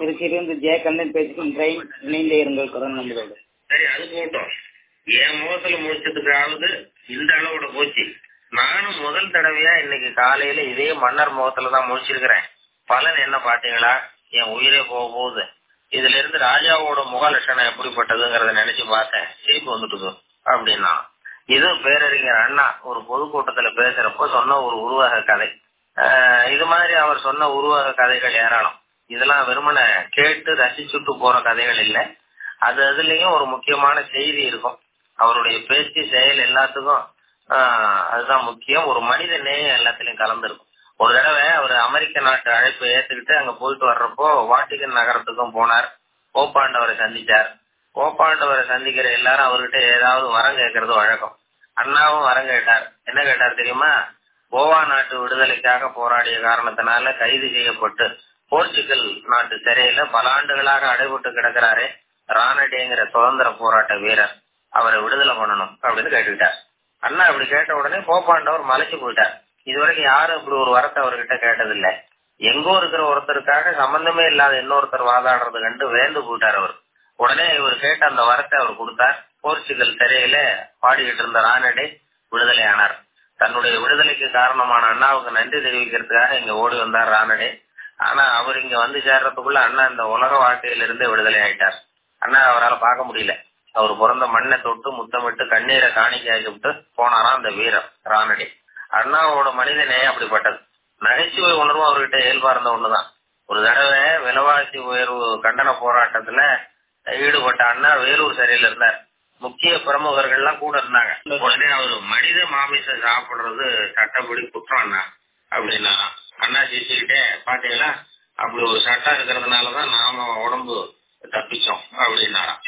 திருச்சியிலிருந்து ஜெய கண்ணன் பேசுகின்றேன் இணைந்தே இருங்கள் குரல் நம்பரோடு சரி அது போட்டோம் என் முகத்துல முடிச்சதுக்காவது இந்த அளவோட போச்சு நானும் முதல் தடவையா இன்னைக்கு காலையில இதே மன்னர் முகத்துல தான் முடிச்சிருக்கிறேன் பலன் என்ன பாத்தீங்களா என் உயிரே போக போகுது இதுல இருந்து ராஜாவோட முக லட்சணம் எப்படிப்பட்டதுங்கிறத நினைச்சு பார்த்தேன் சிரிப்பு வந்துட்டுது அப்படின்னா இது பேரறிஞர் அண்ணா ஒரு பொதுக்கூட்டத்துல பேசுறப்போ சொன்ன ஒரு உருவக கதை ஆஹ் இது மாதிரி அவர் சொன்ன உருவக கதைகள் ஏராளம் இதெல்லாம் வெறுமனை கேட்டு ரசிச்சுட்டு போற கதைகள் இல்லை அது அதுலயும் ஒரு முக்கியமான செய்தி இருக்கும் அவருடைய பேச்சு செயல் எல்லாத்துக்கும் ஆஹ் அதுதான் முக்கியம் ஒரு மனித நேயம் எல்லாத்துலயும் கலந்துருக்கும் ஒரு தடவை அவர் அமெரிக்க நாட்டு அழைப்பை ஏத்துக்கிட்டு அங்க போயிட்டு வர்றப்போ வாட்டிகன் நகரத்துக்கும் போனார் போப்பாண்டவரை சந்திச்சார் போப்பாண்டவரை சந்திக்கிற எல்லாரும் அவர்கிட்ட ஏதாவது வரம் கேட்கறது வழக்கம் அண்ணாவும் வரம் கேட்டார் என்ன கேட்டார் தெரியுமா கோவா நாட்டு விடுதலைக்காக போராடிய காரணத்தினால கைது செய்யப்பட்டு போர்ச்சுகல் நாட்டு சிறையில பல ஆண்டுகளாக அடைபட்டு கிடக்கிறாரே ராணடேங்கிற சுதந்திர போராட்ட வீரர் அவரை விடுதலை பண்ணணும் அப்படின்னு கேட்டுக்கிட்டார் அண்ணா அப்படி கேட்ட உடனே போப்பாண்டவர் மலைச்சு போயிட்டார் இதுவரைக்கும் யாரும் இப்படி ஒரு வரத்தை அவர்கிட்ட கேட்டதில்ல எங்கோ இருக்கிற ஒருத்தருக்காக சம்பந்தமே இல்லாத இன்னொருத்தர் வாதாடுறது கண்டு வேந்து போயிட்டார் அவர் உடனே இவர் கேட்ட அந்த வரத்தை அவர் கொடுத்தார் போர்ச்சுகல் சிறையில பாடிக்கிட்டு இருந்த ராணடே விடுதலை ஆனார் தன்னுடைய விடுதலைக்கு காரணமான அண்ணாவுக்கு நன்றி தெரிவிக்கிறதுக்காக இங்க ஓடி வந்தார் ராணடே ஆனா அவர் இங்க வந்து சேர்றதுக்குள்ள அண்ணா இந்த உலக வாழ்க்கையிலிருந்தே விடுதலை ஆயிட்டார் அண்ணா அவரால் பார்க்க முடியல அவர் பிறந்த மண்ணை தொட்டு முத்தமிட்டு கண்ணீரை காணிக்காக்கி விட்டு போனாராம் அந்த வீரர் ராணடே அண்ணாவோட மனித நேயம் அப்படிப்பட்டது நகைச்சுவை உணர்வும் அவர்கிட்ட இயல்பா இருந்த ஒண்ணுதான் ஒரு தடவை விலைவாசி உயர்வு கண்டன போராட்டத்துல ஈடுபட்ட அண்ணா வேலூர் சிறையில இருந்தார் முக்கிய பிரமுகர்கள்லாம் கூட இருந்தாங்க உடனே அவரு மனித மாமிசம் சாப்பிடுறது சட்டப்படி குற்றம் அண்ணா அப்படின்னா அண்ணா சிரிச்சுக்கிட்டே பாத்தீங்களா அப்படி ஒரு சட்டம் இருக்கிறதுனாலதான் நாம உடம்பு தப்பிச்சோம் அப்படின்னாராம்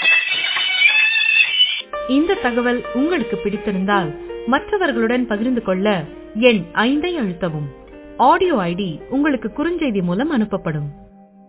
இந்த தகவல் உங்களுக்கு பிடித்திருந்தால் மற்றவர்களுடன் பகிர்ந்து கொள்ள எண் ஐந்தை அழுத்தவும் ஆடியோ ஐடி உங்களுக்கு குறுஞ்செய்தி மூலம் அனுப்பப்படும்